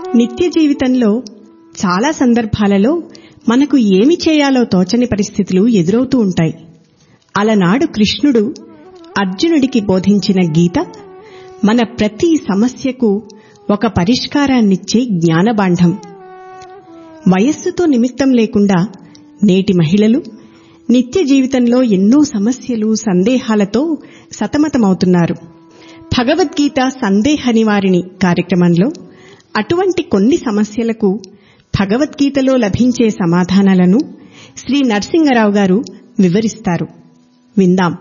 నిత్య జీవితంలో చాలా సందర్భాలలో మనకు ఏమి చేయాలో తోచని పరిస్థితులు ఎదురవుతూ ఉంటాయి అలనాడు కృష్ణుడు అర్జునుడికి బోధించిన గీత మన ప్రతి సమస్యకు ఒక పరిష్కారాన్నిచ్చే జ్ఞానబాంఢం వయస్సుతో నిమిత్తం లేకుండా నేటి మహిళలు నిత్య జీవితంలో ఎన్నో సమస్యలు సందేహాలతో సతమతమవుతున్నారు భగవద్గీత సందేహ నివారిణి కార్యక్రమంలో అటువంటి కొన్ని సమస్యలకు భగవద్గీతలో లభించే సమాధానాలను శ్రీ నరసింగరావు గారు వివరిస్తారు విందాం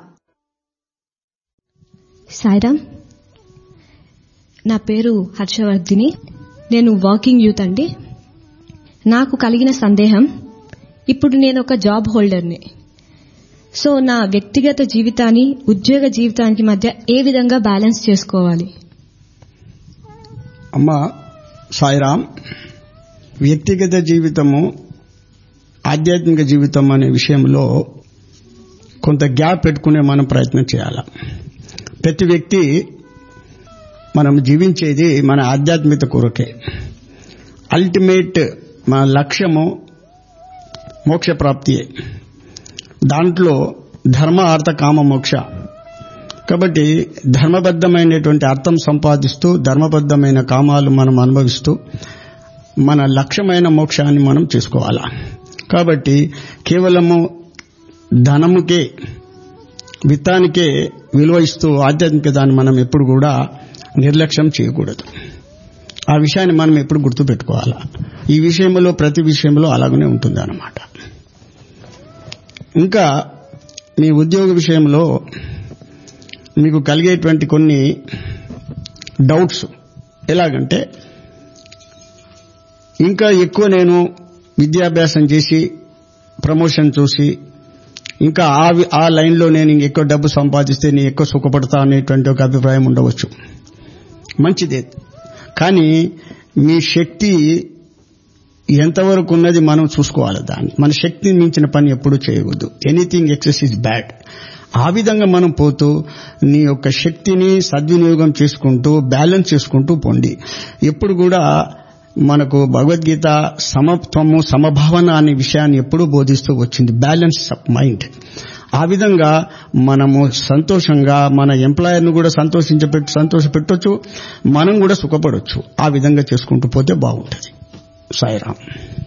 సాయిరామ్ నా పేరు హర్షవర్ధిని నేను వాకింగ్ యూత్ అండి నాకు కలిగిన సందేహం ఇప్పుడు నేను ఒక జాబ్ హోల్డర్ని సో నా వ్యక్తిగత జీవితాన్ని ఉద్యోగ జీవితానికి మధ్య ఏ విధంగా బ్యాలెన్స్ చేసుకోవాలి అమ్మ సాయిరామ్ వ్యక్తిగత జీవితము ఆధ్యాత్మిక జీవితం అనే విషయంలో కొంత గ్యాప్ పెట్టుకునే మనం ప్రయత్నం చేయాలి ప్రతి వ్యక్తి మనం జీవించేది మన ఆధ్యాత్మికత కొరకే అల్టిమేట్ మన లక్ష్యము మోక్ష ప్రాప్తియే దాంట్లో ధర్మ అర్థ కామ మోక్ష కాబట్టి ధర్మబద్ధమైనటువంటి అర్థం సంపాదిస్తూ ధర్మబద్ధమైన కామాలు మనం అనుభవిస్తూ మన లక్ష్యమైన మోక్షాన్ని మనం చేసుకోవాలా కాబట్టి కేవలము ధనముకే విత్తానికే విలువ ఇస్తూ ఆధ్యాత్మిక దాన్ని మనం ఎప్పుడు కూడా నిర్లక్ష్యం చేయకూడదు ఆ విషయాన్ని మనం ఎప్పుడు గుర్తుపెట్టుకోవాలా ఈ విషయంలో ప్రతి విషయంలో అలాగనే ఉంటుంది అన్నమాట ఇంకా మీ ఉద్యోగ విషయంలో మీకు కలిగేటువంటి కొన్ని డౌట్స్ ఎలాగంటే ఇంకా ఎక్కువ నేను విద్యాభ్యాసం చేసి ప్రమోషన్ చూసి ఇంకా ఆ ఆ లైన్లో నేను ఎక్కువ డబ్బు సంపాదిస్తే నేను ఎక్కువ సుఖపడతా అనేటువంటి ఒక అభిప్రాయం ఉండవచ్చు మంచిదే కానీ మీ శక్తి ఎంతవరకు ఉన్నది మనం చూసుకోవాలి దాన్ని మన శక్తిని మించిన పని ఎప్పుడూ చేయకూడదు ఎనీథింగ్ ఎక్సెస్ ఇస్ బ్యాడ్ ఆ విధంగా మనం పోతూ నీ యొక్క శక్తిని సద్వినియోగం చేసుకుంటూ బ్యాలెన్స్ చేసుకుంటూ పొండి ఎప్పుడు కూడా మనకు భగవద్గీత సమత్వము సమభావన అనే విషయాన్ని ఎప్పుడూ బోధిస్తూ వచ్చింది బ్యాలెన్స్ ఆఫ్ మైండ్ ఆ విధంగా మనము సంతోషంగా మన ఎంప్లాయర్ను కూడా సంతోషించబెట్టు సంతోష పెట్టొచ్చు మనం కూడా సుఖపడొచ్చు ఆ విధంగా చేసుకుంటూ పోతే బాగుంటుంది సాయిరామ్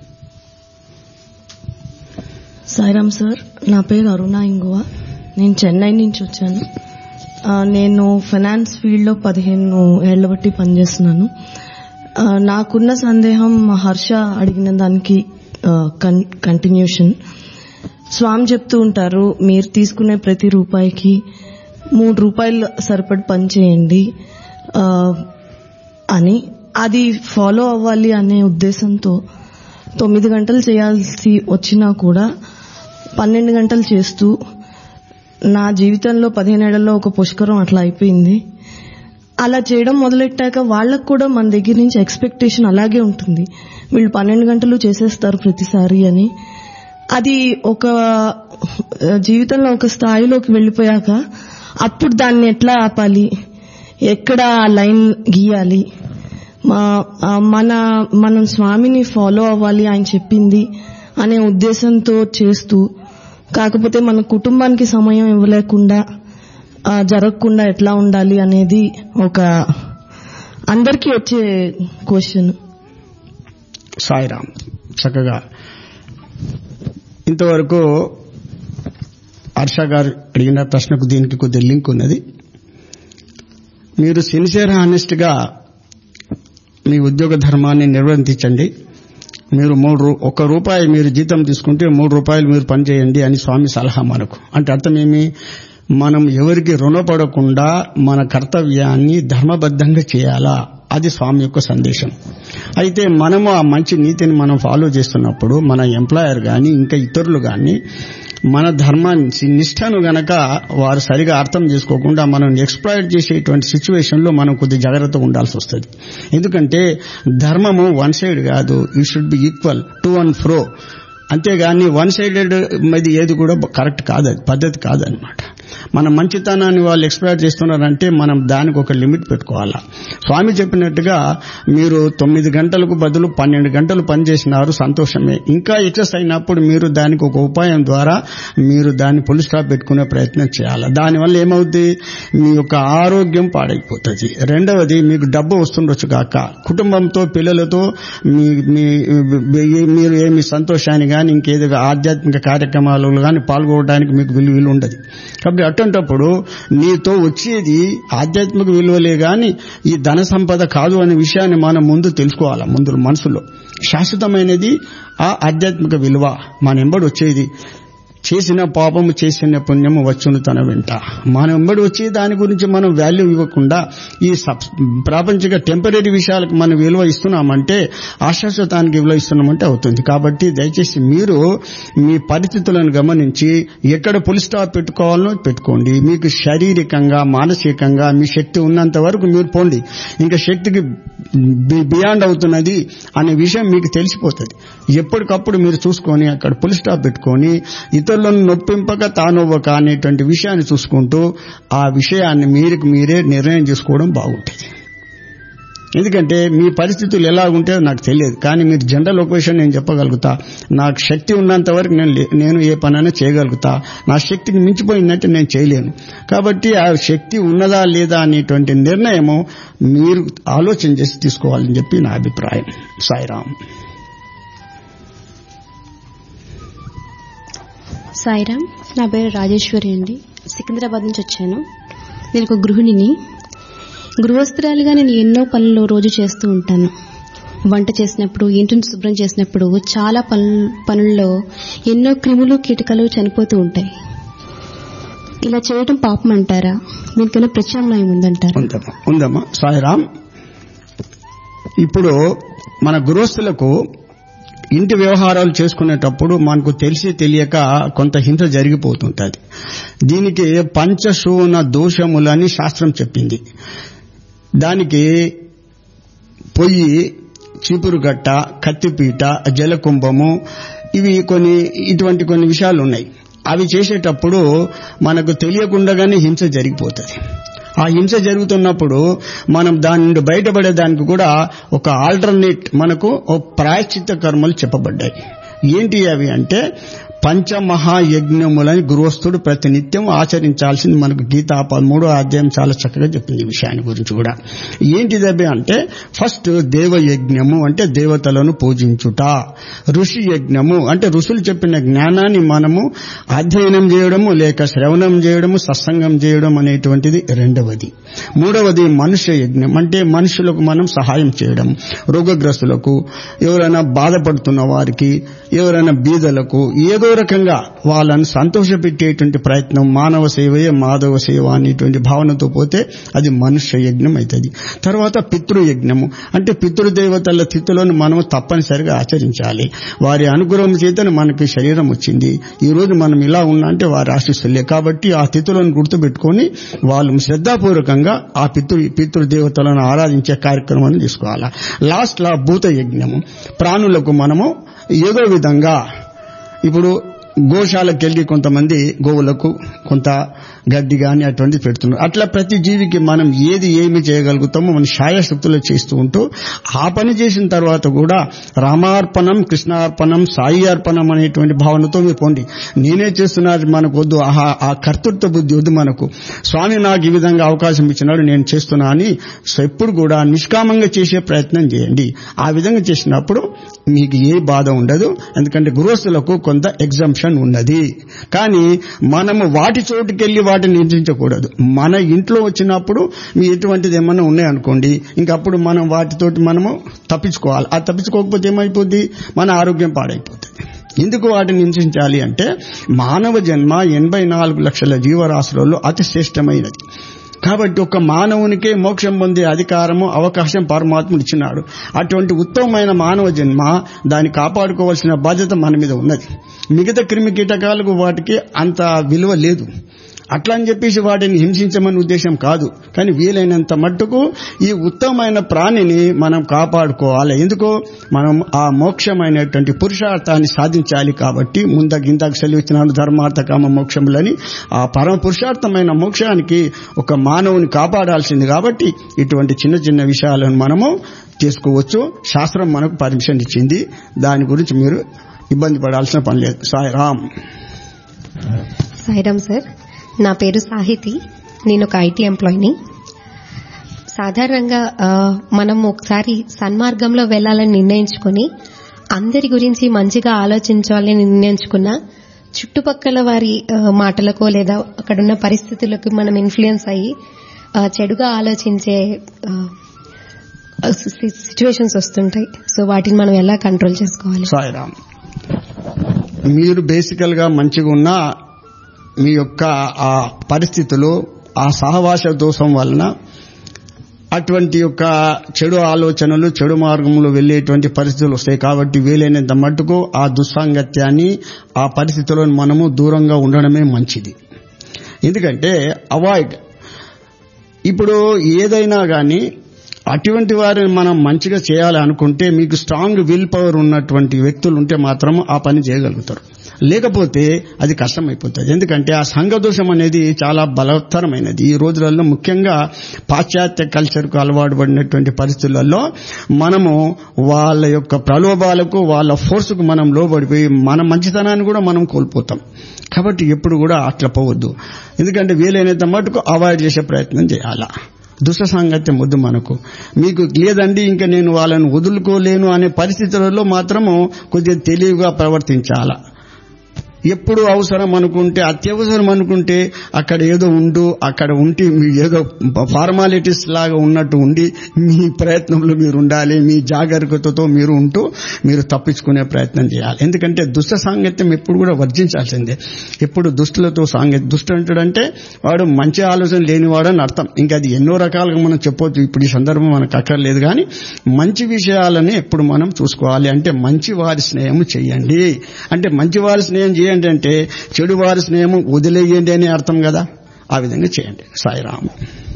సాయిరామ్ సార్ నా పేరు అరుణ ఇంగువ నేను చెన్నై నుంచి వచ్చాను ఆ, నేను ఫైనాన్స్ ఫీల్డ్లో పదిహేను ఏళ్ల బట్టి పనిచేస్తున్నాను ఆ, నాకున్న సందేహం హర్ష అడిగిన దానికి కంటిన్యూషన్ స్వామి చెప్తూ ఉంటారు మీరు తీసుకునే ప్రతి రూపాయికి మూడు రూపాయలు సరిపడి పని చేయండి ఆ, అని అది ఫాలో అవ్వాలి అనే ఉద్దేశంతో తొమ్మిది గంటలు చేయాల్సి వచ్చినా కూడా పన్నెండు గంటలు చేస్తూ నా జీవితంలో పదిహేనేళ్లలో ఒక పుష్కరం అట్లా అయిపోయింది అలా చేయడం మొదలెట్టాక వాళ్ళకు కూడా మన దగ్గర నుంచి ఎక్స్పెక్టేషన్ అలాగే ఉంటుంది వీళ్ళు పన్నెండు గంటలు చేసేస్తారు ప్రతిసారి అని అది ఒక ఆ, జీవితంలో ఒక స్థాయిలోకి వెళ్ళిపోయాక అప్పుడు దాన్ని ఎట్లా ఆపాలి ఎక్కడ ఆ లైన్ గీయాలి మా ఆ, మన మనం స్వామిని ఫాలో అవ్వాలి ఆయన చెప్పింది అనే ఉద్దేశంతో చేస్తూ కాకపోతే మన కుటుంబానికి సమయం ఇవ్వలేకుండా ఆ, జరగకుండా ఎట్లా ఉండాలి అనేది ఒక అందరికీ వచ్చే క్వశ్చన్ సాయిరామ్ చక్కగా ఇంతవరకు హర్ష గారు అడిగిన ప్రశ్నకు దీనికి కొద్దిగా లింక్ ఉన్నది మీరు సిన్సియర్ హానెస్ట్ గా మీ ఉద్యోగ ధర్మాన్ని నిర్వర్తించండి మీరు మూడు రూ- ఒక్క రూపాయి మీరు జీతం తీసుకుంటే మూడు రూపాయలు మీరు పని చేయండి అని స్వామి సలహా మనకు అంటే అర్థమేమి మనం ఎవరికి రుణపడకుండా మన కర్తవ్యాన్ని ధర్మబద్ధంగా చేయాలా అది స్వామి యొక్క సందేశం అయితే మనము ఆ మంచి నీతిని మనం ఫాలో చేస్తున్నప్పుడు మన ఎంప్లాయర్ గాని ఇంకా ఇతరులు గాని మన ధర్మాన్ని నిష్ఠను గనక వారు సరిగా అర్థం చేసుకోకుండా మనం ఎక్స్ప్లాయిట్ చేసేటువంటి సిచ్యువేషన్ లో మనం కొద్ది జాగ్రత్తగా ఉండాల్సి వస్తుంది ఎందుకంటే ధర్మము వన్ సైడ్ కాదు it should be equal to and fro అంతేగాని వన్ సైడెడ్ ఇది ఏది కూడా కరెక్ట్ కాదు అది పద్ధతి కాదనమాట మన మంచితనాన్ని వాళ్ళు ఎక్స్ప్లోర్ చేస్తున్నారంటే మనం దానికి ఒక లిమిట్ పెట్టుకోవాలా స్వామి చెప్పినట్టుగా మీరు తొమ్మిది గంటలకు బదులు పన్నెండు గంటలు పనిచేసినారు సంతోషమే ఇంకా ఎక్సెస్ అయినప్పుడు మీరు దానికి ఒక ఉపాయం ద్వారా మీరు దాన్ని పులి స్టాప్ పెట్టుకునే ప్రయత్నం చేయాలి దానివల్ల ఏమవుద్ది మీ యొక్క ఆరోగ్యం పాడైపోతుంది రెండవది మీకు డబ్బు వస్తుండొచ్చు కాక కుటుంబంతో పిల్లలతో మీ మీ- మీరు ఏమి సంతోషాన్ని కానీ ఇంకేదో ఆధ్యాత్మిక కార్యక్రమాలలో కానీ పాల్గొనడానికి మీకు విలువ విలువ ఉండదు కాబట్టి అటువంటప్పుడు నీతో వచ్చేది ఆధ్యాత్మిక విలువలే గాని ఈ ధన సంపద కాదు అనే విషయాన్ని మనం ముందు తెలుసుకోవాలి ముందు మనసులో శాశ్వతమైనది ఆ ఆధ్యాత్మిక విలువ మన ఎంబడి వచ్చేది చేసిన పాపము చేసిన పుణ్యము వచ్చును తన వెంట మనం వెంబడి వచ్చి దాని గురించి మనం వాల్యూ ఇవ్వకుండా ఈ సబ్- ప్రాపంచిక టెంపరీ విషయాలకు మనం విలువ ఇస్తున్నామంటే ఆశాశ్వతానికి విలువ ఇస్తున్నామంటే అవుతుంది కాబట్టి దయచేసి మీరు మీ పరిస్థితులను గమనించి ఎక్కడ పులి స్టాప్ పెట్టుకోవాలో పెట్టుకోండి మీకు శారీరకంగా మానసికంగా మీ శక్తి ఉన్నంత వరకు మీరు పోండి ఇంకా శక్తికి బి- బియాండ్ అవుతున్నది అనే విషయం మీకు తెలిసిపోతుంది ఎప్పటికప్పుడు మీరు చూసుకొని అక్కడ పులి స్టాప్ పెట్టుకొని ఇతరులను నొప్పింపక తానొవ్వక అనేటువంటి విషయాన్ని చూసుకుంటూ ఆ విషయాన్ని మీరుకు మీరే నిర్ణయం చేసుకోవడం బాగుంటుంది ఎందుకంటే మీ పరిస్థితులు ఎలా ఉంటే నాకు తెలియదు కానీ మీరు జనరల్ ఒక విషయం నేను చెప్పగలుగుతా నాకు శక్తి ఉన్నంత వరకు నేను లే- నేను ఏ పనైనా చేయగలుగుతా నా శక్తికి మించిపోయిందంటే నేను చేయలేను కాబట్టి ఆ శక్తి ఉన్నదా లేదా అనేటువంటి నిర్ణయము మీరు ఆలోచన చేసి తీసుకోవాలని చెప్పి నా అభిప్రాయం సాయిరామ్ సాయిరామ్ నా పేరు రాజేశ్వరి అండి సికింద్రాబాద్ నుంచి వచ్చాను నేను ఒక గృహిణిని గృహస్థురాలుగా నేను ఎన్నో పనులు రోజు చేస్తూ ఉంటాను వంట చేసినప్పుడు ఇంటిని శుభ్రం చేసినప్పుడు చాలా పనులు పనుల్లో ఎన్నో క్రిములు కీటకాలు చనిపోతూ ఉంటాయి ఇలా చేయటం పాపం అంటారా దీనికైనా ప్రత్యామ్నాయం ఉందంటారా ఉందమ్మా ఉందమ్మా సాయిరామ్ ఇప్పుడు మన గృహస్థులకు ఇంటి వ్యవహారాలు చేసుకునేటప్పుడు మనకు తెలిసి తెలియక కొంత హింస జరిగిపోతుంటది దీనికి పంచశూన దోషములని శాస్త్రం చెప్పింది దానికి పొయ్యి చీపురుగట్ట కత్తిపీట జలకుంభము ఇవి కొన్ని ఇటువంటి కొన్ని విషయాలు ఉన్నాయి అవి చేసేటప్పుడు మనకు తెలియకుండానే హింస జరిగిపోతుంది ఆ హింస జరుగుతున్నప్పుడు మనం దాని నుండి బయటపడేదానికి కూడా ఒక ఆల్టర్నేట్ మనకు ఓ ప్రాయశ్చిత్త కర్మలు చెప్పబడ్డాయి ఏంటి అవి అంటే పంచమహాయజ్ఞములని గృహస్థుడు ప్రతినిత్యం ఆచరించాల్సింది మనకు గీతా మూడో అధ్యాయం చాలా చక్కగా చెప్పింది ఈ విషయాన్ని గురించి కూడా ఏంటిది అవి అంటే ఫస్ట్ దేవయజ్ఞము అంటే దేవతలను పూజించుట ఋషి యజ్ఞము అంటే ఋషులు చెప్పిన జ్ఞానాన్ని మనము అధ్యయనం చేయడము లేక శ్రవణం చేయడము సత్సంగం చేయడం అనేటువంటిది రెండవది మూడవది మనుష్య యజ్ఞం అంటే మనుషులకు మనం సహాయం చేయడం రోగగ్రస్తులకు ఎవరైనా బాధపడుతున్న వారికి ఎవరైనా బీదలకు ఏదో రకంగా వాళ్ళని సంతోషపెట్టేటువంటి ప్రయత్నం మానవ సేవయే మాధవ సేవ అనేటువంటి భావనతో పోతే అది మనుష్య యజ్ఞం అవుతుంది తర్వాత పితృయజ్ఞము అంటే పితృదేవతల తిథులను మనం తప్పనిసరిగా ఆచరించాలి వారి అనుగ్రహం చేతనే మనకి శరీరం వచ్చింది ఈ రోజు మనం ఇలా ఉన్నా అంటే వారి ఆశిస్తులే కాబట్టి ఆ తిథులను గుర్తుపెట్టుకొని వాళ్ళు శ్రద్ధాపూర్వకంగా ఆ పితృ పితృదేవతలను ఆరాధించే కార్యక్రమాన్ని తీసుకోవాలి లాస్ట్ లా భూత యజ్ఞము ప్రాణులకు మనము ఏదో విధంగా ఇప్పుడు గోశాలకు వెళ్ళి కొంతమంది గోవులకు కొంత గడ్డి గాని అటువంటిది పెడుతున్నారు అట్లా ప్రతి జీవికి మనం ఏది ఏమి చేయగలుగుతామో మన శాయశక్తులు చేస్తూ ఉంటూ ఆ పని చేసిన తర్వాత కూడా రామార్పణం కృష్ణార్పణం సాయి అర్పణం అనేటువంటి భావనతో మీరు పోండి నేనే చేస్తున్నారు మనకు వద్దు ఆహా ఆ కర్తృత్వ బుద్ధి వద్దు మనకు స్వామి నాకు ఈ విధంగా అవకాశం ఇచ్చినాడు నేను చేస్తున్నా అని సో ఎప్పుడు కూడా నిష్కామంగా చేసే ప్రయత్నం చేయండి ఆ విధంగా చేసినప్పుడు మీకు ఏ బాధ ఉండదు ఎందుకంటే గృహస్థులకు కొంత ఎగ్జంప్షన్ ఉన్నది కానీ మనము వాటి చోటుకెళ్లి వాటిని నిందించకూడదు మన ఇంట్లో వచ్చినప్పుడు మీ ఎటువంటిది ఏమన్నా ఉన్నాయనుకోండి ఇంకప్పుడు మనం వాటితోటి మనము తప్పించుకోవాలి ఆ తప్పించుకోకపోతే ఏమైపోద్ది మన ఆరోగ్యం పాడైపోతుంది ఎందుకు వాటిని హింసించాలి అంటే మానవ జన్మ ఎనభై నాలుగు లక్షల జీవరాశులలో అతి శ్రేష్టమైనది కాబట్టి ఒక మానవునికే మోక్షం పొందే అధికారము అవకాశం పరమాత్ముడు ఇచ్చినాడు అటువంటి ఉత్తమమైన మానవ జన్మ దాన్ని కాపాడుకోవాల్సిన బాధ్యత మన మీద ఉన్నది మిగతా క్రిమి కీటకాలకు వాటికి అంత విలువ లేదు అట్లా అని చెప్పేసి వాటిని హింసించమని ఉద్దేశం కాదు కానీ వీలైనంత మట్టుకు ఈ ఉత్తమమైన ప్రాణిని మనం కాపాడుకోవాలి ఎందుకు మనం ఆ మోక్షమైనటువంటి పురుషార్థాన్ని సాధించాలి కాబట్టి ముంద గింతకు సెలవిచ్చినాను ధర్మార్థ కామ మోక్షములని ఆ పరమ పురుషార్థమైన మోక్షానికి ఒక మానవుని కాపాడాల్సింది కాబట్టి ఇటువంటి చిన్న చిన్న విషయాలను మనము తీసుకోవచ్చు శాస్త్రం మనకు పర్మిషన్ ఇచ్చింది దాని గురించి మీరు ఇబ్బంది పడాల్సిన పని లేదు సాయిరామ్ సాయిరామ్ సార్ నా పేరు సాహితి నేను ఒక ఐటీ ఎంప్లాయీని సాధారణంగా ఆ, మనం ఒకసారి సన్మార్గంలో వెళ్లాలని నిర్ణయించుకొని అందరి గురించి మంచిగా ఆలోచించాలని నిర్ణయించుకున్న చుట్టుపక్కల వారి ఆ, మాటలకో లేదా అక్కడున్న పరిస్థితులకు మనం ఇన్ఫ్లుయెన్స్ అయ్యి ఆ, చెడుగా ఆలోచించే సిచ్యువేషన్స్ వస్తుంటాయి సో వాటిని మనం ఎలా కంట్రోల్ చేసుకోవాలి సాయిరామ్ మీరు బేసికల్ గా మంచిగా ఉన్న మీ యొక్క ఆ పరిస్థితులు ఆ సహవాస దోషం వలన అటువంటి యొక్క చెడు ఆలోచనలు చెడు మార్గంలో వెళ్లేటువంటి పరిస్థితులు వస్తాయి కాబట్టి వీలైనంత మట్టుకు ఆ దుస్సాంగత్యాన్ని ఆ పరిస్థితులను మనము దూరంగా ఉండడమే మంచిది ఎందుకంటే అవాయిడ్ ఇప్పుడు ఏదైనా గాని అటువంటి వారిని మనం మంచిగా చేయాలి అనుకుంటే మీకు స్ట్రాంగ్ విల్ పవర్ ఉన్నటువంటి వ్యక్తులు ఉంటే మాత్రం ఆ పని చేయగలుగుతారు లేకపోతే అది కష్టమైపోతుంది ఎందుకంటే ఆ సంఘదోషం అనేది చాలా బలవత్తరమైనది ఈ రోజులలో ముఖ్యంగా పాశ్చాత్య కల్చర్కు అలవాటు పడినటువంటి పరిస్థితులలో మనము వాళ్ళ యొక్క ప్రలోభాలకు వాళ్ళ ఫోర్స్కు మనం లోబడిపోయి మన మంచితనాన్ని కూడా మనం కోల్పోతాం కాబట్టి ఎప్పుడు కూడా అట్లా పోవద్దు ఎందుకంటే వీలైనంత మటుకు అవాయిడ్ చేసే ప్రయత్నం చేయాలా దుష్ట సాంగత్యం వద్దు మనకు మీకు లేదండి ఇంకా నేను వాళ్ళని వదులుకోలేను అనే పరిస్థితులలో మాత్రము కొద్దిగా తెలివిగా ప్రవర్తించాలా ఎప్పుడు అవసరం అనుకుంటే అత్యవసరం అనుకుంటే అక్కడ ఏదో ఉండు అక్కడ ఉండి మీ ఏదో ఫార్మాలిటీస్ లాగా ఉన్నట్టు ఉండి మీ ప్రయత్నంలో మీరు ఉండాలి మీ జాగరూకతతో మీరు ఉంటూ మీరు తప్పించుకునే ప్రయత్నం చేయాలి ఎందుకంటే దుష్ట సాంగత్యం ఎప్పుడు కూడా వర్జించాల్సిందే ఎప్పుడు దుష్టులతో సాంగత్యం దుష్టు అంటాడంటే వాడు మంచి ఆలోచన లేనివాడని అర్థం ఇంకా అది ఎన్నో రకాలుగా మనం చెప్పొచ్చు ఇప్పుడు ఈ సందర్భం మనకు అక్కర్లేదు కానీ మంచి విషయాలని ఎప్పుడు మనం చూసుకోవాలి అంటే మంచి వారి స్నేహం చేయండి అంటే మంచి వారి స్నేహం చేయండి అంటే చెడు వారి స్నేహం వదిలేయండి అని అర్థం కదా ఆ విధంగా చేయండి సాయిరామ్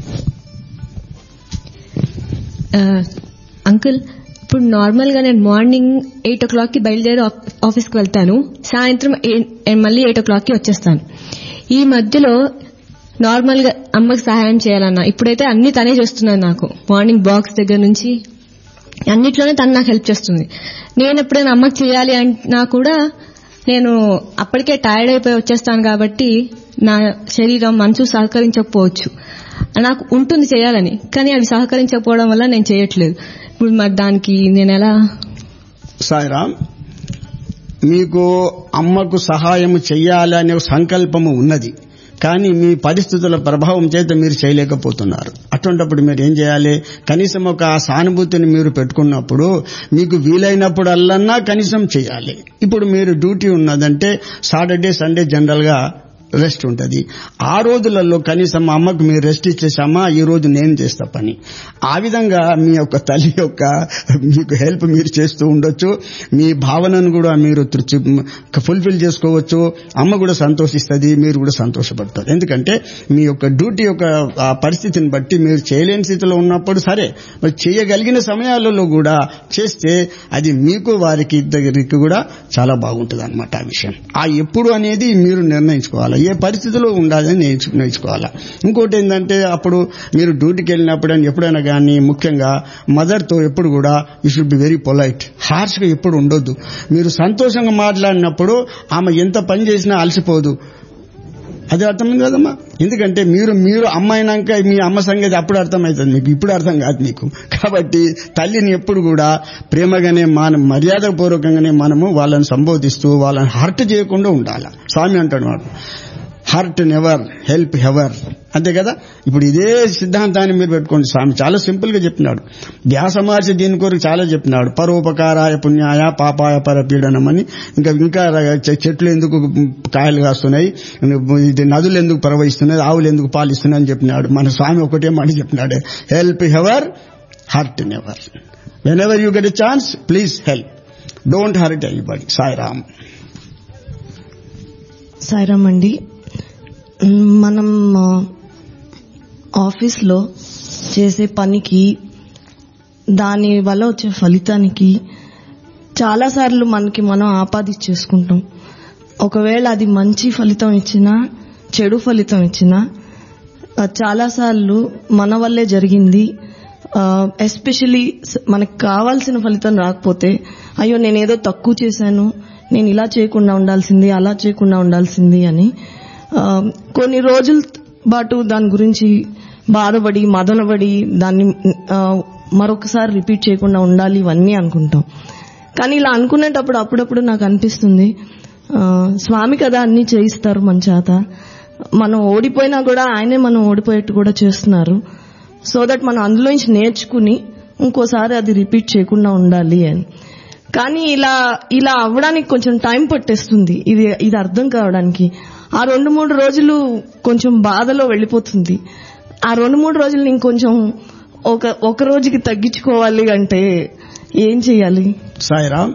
ఆ, అంకుల్ ఇప్పుడు నార్మల్ గా నేను మార్నింగ్ ఎయిట్ ఓ క్లాక్ కి బయలుదేరి ఆఫ్- ఆఫీస్కి వెళ్తాను సాయంత్రం ఏ- ఏ- మళ్ళీ ఎయిట్ ఓ క్లాక్ కి వచ్చేస్తాను ఈ మధ్యలో నార్మల్ గా అమ్మకి సహాయం చేయాలన్నా ఇప్పుడైతే అన్ని తనే చేస్తున్నాను నాకు మార్నింగ్ బాక్స్ దగ్గర నుంచి అన్నిట్లోనే తను నాకు హెల్ప్ చేస్తుంది నేను ఎప్పుడైనా అమ్మకి చేయాలి అన్నా కూడా నేను అప్పటికే టైర్డ్ అయిపోయి వచ్చేస్తాను కాబట్టి నా శరీరం మనసు సహకరించకపోవచ్చు నాకు ఉంటుంది చేయాలని కానీ అవి సహకరించకపోవడం వల్ల నేను చేయట్లేదు ఇప్పుడు మరి దానికి నేను ఎలా సాయిరామ్ మీకు అమ్మకు సహాయం చెయ్యాలనే ఒక సంకల్పము ఉన్నది కానీ మీ పరిస్థితుల ప్రభావం చేత మీరు చేయలేకపోతున్నారు అటువంటప్పుడు మీరు ఏం చేయాలి కనీసం ఒక ఆ సానుభూతిని మీరు పెట్టుకున్నప్పుడు మీకు వీలైనప్పుడు అల్లన్నా కనీసం చేయాలి ఇప్పుడు మీరు డ్యూటీ ఉన్నదంటే సాటర్డే సండే జనరల్ గా రెస్ట్ ఉంటుంది ఆ రోజులలో కనీసం మా అమ్మకు మీరు రెస్ట్ ఇచ్చేసామా ఈ రోజు నేను చేస్తా పని ఆ విధంగా మీ యొక్క తల్లి యొక్క మీకు హెల్ప్ మీరు చేస్తూ ఉండొచ్చు మీ భావనను కూడా మీరు ఫుల్ఫిల్ చేసుకోవచ్చు అమ్మ కూడా సంతోషిస్తుంది మీరు కూడా సంతోషపడతారు ఎందుకంటే మీ యొక్క డ్యూటీ యొక్క ఆ పరిస్థితిని బట్టి మీరు చేయలేని స్థితిలో ఉన్నప్పుడు సరే మరి చేయగలిగిన సమయాలలో కూడా చేస్తే అది మీకు వారికి ఇద్దరికి కూడా చాలా బాగుంటుంది అనమాట ఆ విషయం ఆ ఎప్పుడు అనేది మీరు నిర్ణయించుకోవాలి ఏ పరిస్థితిలో ఉండాలని నేర్చు- నేర్చుకోవాలి ఇంకోటి ఏంటంటే అప్పుడు మీరు డ్యూటీకి వెళ్ళినప్పుడు అని ఎప్పుడైనా కానీ ముఖ్యంగా మదర్తో ఎప్పుడు కూడా you should be very polite హార్ష్గా ఎప్పుడు ఉండొద్దు మీరు సంతోషంగా మాట్లాడినప్పుడు ఆమె ఎంత పని చేసినా అలసిపోదు అది అర్థమైంది కదమ్మా ఎందుకంటే మీరు మీరు అమ్మాయినాక మీ అమ్మ సంగతి అప్పుడు అర్థమవుతుంది మీకు ఇప్పుడు అర్థం కాదు మీకు కాబట్టి తల్లిని ఎప్పుడు కూడా ప్రేమగానే మన మర్యాదపూర్వకంగానే మనము వాళ్ళని సంబోధిస్తూ వాళ్ళని హర్ట్ చేయకుండా ఉండాలి స్వామి అంటాడు వాడు హర్ట్ నెవర్ హెల్ప్ హెవర్ అంతే కదా ఇప్పుడు ఇదే సిద్ధాంతాన్ని మీరు పెట్టుకోండి స్వామి చాలా సింపుల్ గా చెప్పినాడు వ్యాస మహర్షి దీని కొరకు చాలా చెప్పినాడు పరోపకారాయ పుణ్యాయ పాపాయ పరపీడనం అని ఇంకా ఇంకా చె- చెట్లు ఎందుకు కాయలు కాస్తున్నాయి ఇది నదులు ఎందుకు ప్రవహిస్తున్నాయి ఆవులు ఎందుకు పాలిస్తున్నాయి అని చెప్పినాడు మన స్వామి ఒకటే మాట చెప్పినాడు help ever hurt never whenever you get a chance please help don't hurt anybody Sairam Sairam అండి మ్, మనం ఆ, ఆఫీస్లో చేసే పనికి దాని వల్ల వచ్చే ఫలితానికి చాలాసార్లు మనకి మనం ఆపాదించేసుకుంటాం ఒకవేళ అది మంచి ఫలితం ఇచ్చినా చెడు ఫలితం ఇచ్చినా ఆ, చాలాసార్లు మన వల్లే జరిగింది ఎస్పెషలీ మనకు కావాల్సిన ఫలితం రాకపోతే అయ్యో నేనేదో తక్కువ చేశాను నేను ఇలా చేయకుండా ఉండాల్సింది అలా చేయకుండా ఉండాల్సింది అని ఆ, కొన్ని రోజుల పాటు దాని గురించి బాధపడి మదనపడి దాన్ని ఆ, మరొకసారి రిపీట్ చేయకుండా ఉండాలి ఇవన్నీ అనుకుంటాం కానీ ఇలా అనుకునేటప్పుడు అప్పుడప్పుడు నాకు అనిపిస్తుంది ఆ, స్వామి కదా అన్ని చేయిస్తారు మన చేత మనం ఓడిపోయినా కూడా ఆయనే మనం ఓడిపోయేట్టు కూడా చేస్తున్నారు సో దట్ మనం అందులో నుంచి నేర్చుకుని ఇంకోసారి అది రిపీట్ చేయకుండా ఉండాలి అని కానీ ఇలా ఇలా అవ్వడానికి కొంచెం టైం పట్టేస్తుంది ఇది ఇది అర్థం కావడానికి ఆ రెండు మూడు రోజులు కొంచెం బాధలో వెళ్ళిపోతుంది ఆ రెండు మూడు రోజులు ఇంకొంచెం ఒక ఒక రోజుకి తగ్గించుకోవాలి అంటే ఏం చేయాలి సాయిరామ్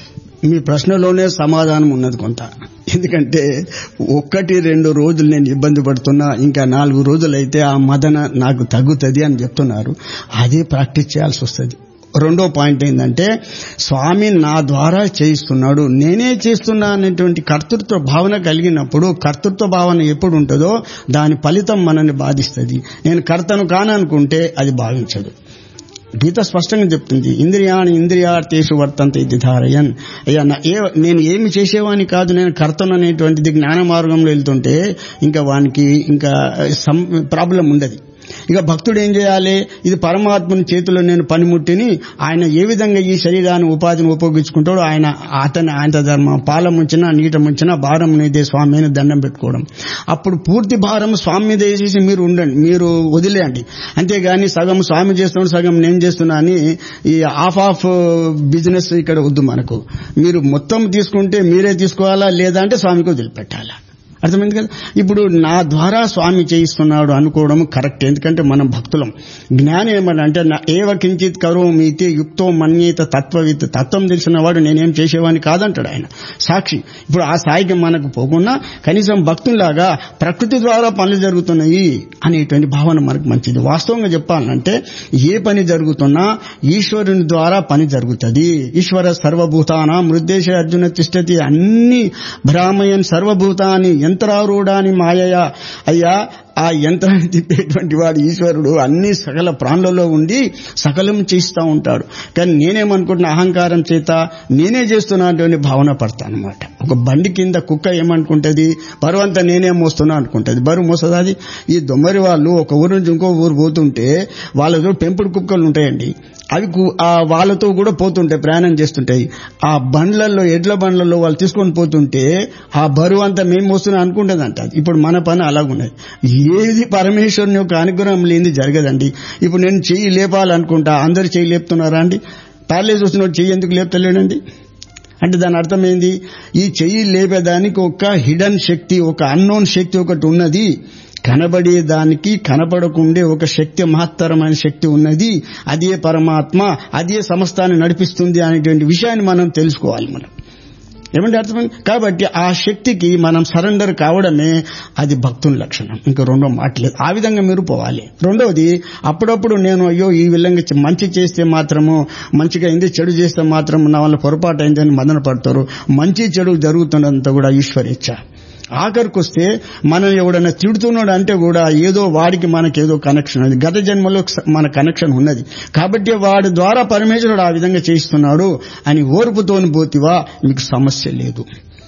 మీ ప్రశ్నలోనే సమాధానం ఉన్నది కొంత ఎందుకంటే ఒక్కటి రెండు రోజులు నేను ఇబ్బంది పడుతున్నా ఇంకా నాలుగు రోజులైతే ఆ మదన నాకు తగ్గుతుంది అని చెప్తున్నారు అదే ప్రాక్టీస్ చేయాల్సి వస్తుంది రెండో పాయింట్ ఏంటంటే స్వామి నా ద్వారా చేయిస్తున్నాడు నేనే చేస్తున్నా అనేటువంటి కర్తృత్వ భావన కలిగినప్పుడు కర్తృత్వ భావన ఎప్పుడు ఉంటుందో దాని ఫలితం మనల్ని బాధిస్తుంది నేను కర్తను కాననుకుంటే అది భావించదు గీత స్పష్టంగా చెప్తుంది ఇంద్రియాన్ని ఇంద్రియార్థేషు వర్తంత ఇది ధారయన్ అయ్యా నా- ఏ నేను ఏమి చేసేవాని కాదు నేను కర్తను అనేటువంటిది జ్ఞాన మార్గంలో వెళ్తుంటే ఇంకా వానికి ఇంకా సం- ప్రాబ్లం ఉండదు ఇక భక్తుడు ఏం చేయాలి ఇది పరమాత్మని చేతిలో నేను పనిముట్టిని ఆయన ఏ విధంగా ఈ శరీరాన్ని ఉపాధిని ఉపయోగించుకుంటాడో ఆయన అతని ఆయన ధర్మం పాల ముంచినా నీట ముంచినా భారం నీదే స్వామి అని దండం పెట్టుకోవడం అప్పుడు పూర్తి భారం స్వామి మీద వేసేసి మీరు ఉండండి మీరు వదిలేయండి అంతేగాని సగం స్వామి చేస్తున్నాడు సగం నేను చేస్తున్నా అని ఈ ఆఫ్ ఆఫ్ బిజినెస్ ఇక్కడ వద్దు మనకు మీరు మొత్తం తీసుకుంటే మీరే తీసుకోవాలా లేదా అంటే స్వామికి వదిలిపెట్టాలా అర్థమైంది కదా ఇప్పుడు నా ద్వారా స్వామి చేయిస్తున్నాడు అనుకోవడం కరెక్ట్ ఎందుకంటే మనం భక్తులం జ్ఞానం ఏమన్నా అంటే నా ఏవ కించిత్ కరోమీతి యుక్తో మన్యేత తత్వవిత్ తత్వం తెలిసిన వాడు నేనేం చేసేవాడిని కాదంటాడు ఆయన సాక్షి ఇప్పుడు ఆ స్థాయికి మనకు పోకుండా కనీసం భక్తుల్లాగా ప్రకృతి ద్వారా పనులు జరుగుతున్నాయి అనేటువంటి భావన మనకు మంచిది వాస్తవంగా చెప్పాలంటే ఏ పని జరుగుతున్నా ఈశ్వరుని ద్వారా పని జరుగుతుంది ఈశ్వర సర్వభూతాన మృద్దేశ అర్జున తిష్టతి అన్ని భ్రామయన్ సర్వభూతాన్ని యంత్రారూఢాని మాయయ అయ్యా ఆ యంత్రాన్ని తిప్పేటువంటి వాడు ఈశ్వరుడు అన్ని సకల ప్రాణులలో ఉండి సకలం చేస్తూ ఉంటాడు కానీ నేనేమనుకుంటున్నా అహంకారం చేత నేనే చేస్తున్నటువంటి భావన పడతాను అనమాట ఒక బండి కింద కుక్క ఏమనుకుంటది బరువు అంతా నేనే మోస్తున్నా అనుకుంటది బరువు మోస్తుంది అది ఈ దొమ్మరి వాళ్ళు ఒక ఊరు నుంచి ఇంకో ఊరు పోతుంటే వాళ్ళతో పెంపుడు కుక్కలు ఉంటాయండి అవి కు- ఆ వాళ్ళతో కూడా పోతుంటాయి ప్రయాణం చేస్తుంటాయి ఆ బండ్లలో ఎడ్ల బండ్లలో వాళ్ళు తీసుకొని పోతుంటే ఆ బరువు అంతా మేము మోస్తున్నా అనుకుంటుందంట ఇప్పుడు మన పని అలాగున్నది ఏది పరమేశ్వరుని యొక్క అనుగ్రహం లేనిది జరగదండి ఇప్పుడు నేను చెయ్యి లేపాలనుకుంటా అందరు చెయ్యి లేపుతున్నారా అండి ప్యారలైజ్ వస్తున్న చెయ్యి ఎందుకు లేపుతలేడండి అంటే దాని అర్థం ఏంది ఈ చెయ్యి లేపేదానికి ఒక హిడన్ శక్తి ఒక అన్నోన్ శక్తి ఒకటి ఉన్నది కనబడే దానికి కనపడకుండే ఒక శక్తి మహత్తరమైన శక్తి ఉన్నది అదే పరమాత్మ అదే సమస్తాన్ని నడిపిస్తుంది అనేటువంటి విషయాన్ని మనం తెలుసుకోవాలి మనం ఏమంటే అర్థమైంది కాబట్టి ఆ శక్తికి మనం సరెండర్ కావడమే అది భక్తుని లక్షణం ఇంకా రెండో మాటలేదు ఆ విధంగా మీరు పోవాలి రెండవది అప్పుడప్పుడు నేను అయ్యో ఈ విధంగా చ- మంచి చేస్తే మాత్రము మంచిగా అయింది చెడు చేస్తే మాత్రం నా వల్ల పొరపాటు అయిందని మదన పడతారు మంచి చెడు జరుగుతున్నంత కూడా ఈశ్వరేచ్ఛ ఆఖరికి వస్తే మనం ఎవడన్నా తిడుతున్నాడు అంటే కూడా ఏదో వాడికి మనకేదో కనెక్షన్ ఉంది గత జన్మలో స- మన కనెక్షన్ ఉన్నది కాబట్టి వాడి ద్వారా పరమేశ్వరుడు ఆ విధంగా చేయిస్తున్నాడు అని ఓర్పుతోని పోతివా మీకు సమస్య లేదు